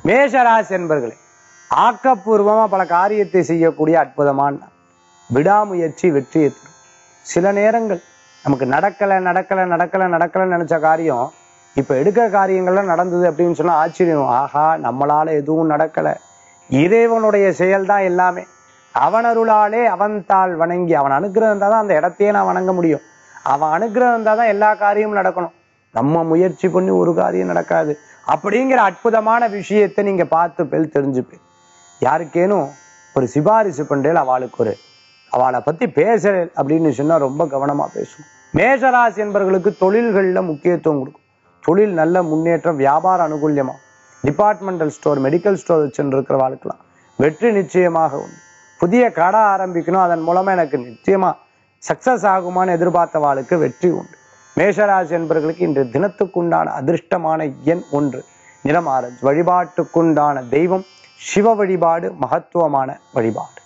மேஷராசி என்பர்களே ஆக்கப்பூர்வமா பல காரியத்தை செய்யக்கூடிய அற்புதமான நாள். விடாமுயற்சி வெற்றியை தரும் சில நேரங்கள் நமக்கு நடக்கல நடக்கல நடக்கல நடக்கலன்னு நினைச்ச காரியம் இப்ப எடுக்கிற காரியங்கள்லாம் நடந்தது அப்படின்னு சொன்னா ஆச்சரியம் ஆஹா நம்மளால எதுவும் நடக்கல இறைவனுடைய செயல் தான் எல்லாமே அவன் அருளாலே அவன் தாள் வணங்கி அவன் அனுகிரகம் இருந்தா தான் அந்த இடத்தையே நான் வணங்க முடியும் அவன் அனுகிரகம் இருந்தா தான் எல்லா காரியமும் நடக்கணும் நம்ம முயற்சி பண்ணி ஒரு காரியம் நடக்காது அப்படிங்கிற அற்புதமான விஷயத்தை நீங்க பார்த்து பெல் தெரிஞ்சுப்பேன் யாருக்கேனும் ஒரு சிபாரிசு பண்றேன் அவளுக்கு ஒரு அவளை பத்தி பேசுற அப்படின்னு சொன்னா ரொம்ப கவனமா பேசணும் மேஷராசி என்பவர்களுக்கு தொழில்கள்ல முக்கியத்துவம் கொடுக்கும் தொழில் நல்ல முன்னேற்றம் வியாபார அனுகூல்யமா டிபார்ட்மெண்டல் ஸ்டோர் மெடிக்கல் ஸ்டோர் வச்சுட்டு இருக்கிறவாளுக்கெல்லாம் வெற்றி நிச்சயமாக உண்டு புதிய கடை ஆரம்பிக்கணும் அதன் மூலமா எனக்கு நிச்சயமா சக்சஸ் ஆகுமான்னு எதிர்பார்த்தவாளுக்கு வெற்றி உண்டு மேஷராசி என்பவர்களுக்கு இன்று தினத்துக்குண்டான அதிர்ஷ்டமான எண் ஒன்று நிறம் ஆரஞ்சு வழிபாட்டுக்குண்டான தெய்வம் சிவ வழிபாடு மகத்துவமான வழிபாடு